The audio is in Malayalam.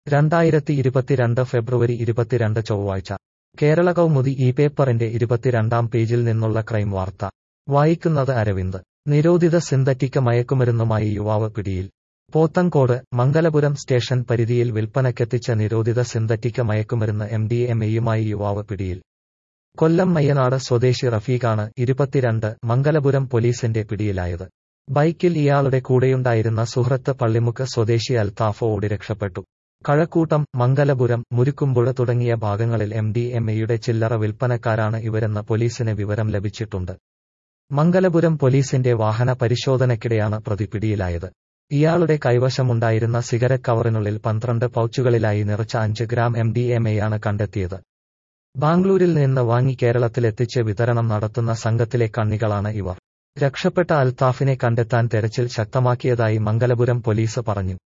രണ്ടായിരത്തി ഇരുപത്തിരണ്ട് ഫെബ്രുവരി ഇരുപത്തിരണ്ട് ചൊവ്വാഴ്ച കേരള കൗമുദി ഈ പേപ്പറിന്റെ ഇരുപത്തിരണ്ടാം പേജിൽ നിന്നുള്ള ക്രൈം വാർത്ത വായിക്കുന്നത് അരവിന്ദ് നിരോധിത സിന്തറ്റിക് മയക്കുമരുന്നുമായി യുവാവ് പിടിയിൽ പോത്തങ്കോട് മംഗലപുരം സ്റ്റേഷൻ പരിധിയിൽ വിൽപ്പനക്കെത്തിച്ച നിരോധിത സിന്തറ്റിക് മയക്കുമരുന്ന് എം ഡി എം എയുമായി യുവാവ് പിടിയിൽ കൊല്ലം മയ്യനാട് സ്വദേശി റഫീഖാണ് ഇരുപത്തിരണ്ട് മംഗലപുരം പോലീസിന്റെ പിടിയിലായത് ബൈക്കിൽ ഇയാളുടെ കൂടെയുണ്ടായിരുന്ന സുഹൃത്ത് പള്ളിമുക്ക് സ്വദേശി അൽത്താഫ് ഓടി രക്ഷപ്പെട്ടു കഴക്കൂട്ടം മംഗലപുരം മുരുക്കുമ്പുഴ തുടങ്ങിയ ഭാഗങ്ങളിൽ എം ഡി എം എയുടെ ചില്ലറ വിൽപ്പനക്കാരാണ് ഇവരെന്ന് പോലീസിന് വിവരം ലഭിച്ചിട്ടുണ്ട് മംഗലപുരം പോലീസിന്റെ വാഹന പരിശോധനയ്ക്കിടെയാണ് പ്രതി പിടിയിലായത് ഇയാളുടെ കൈവശമുണ്ടായിരുന്ന സിഗരറ്റ് കവറിനുള്ളിൽ പന്ത്രണ്ട് പൗച്ചുകളിലായി നിറച്ച അഞ്ച് ഗ്രാം എം ഡി എം എയാണ് കണ്ടെത്തിയത് ബാംഗ്ലൂരിൽ നിന്ന് വാങ്ങി കേരളത്തിലെത്തിച്ച് വിതരണം നടത്തുന്ന സംഘത്തിലെ കണ്ണികളാണ് ഇവർ രക്ഷപ്പെട്ട അൽത്താഫിനെ കണ്ടെത്താൻ തെരച്ചിൽ ശക്തമാക്കിയതായി മംഗലപുരം പോലീസ് പറഞ്ഞു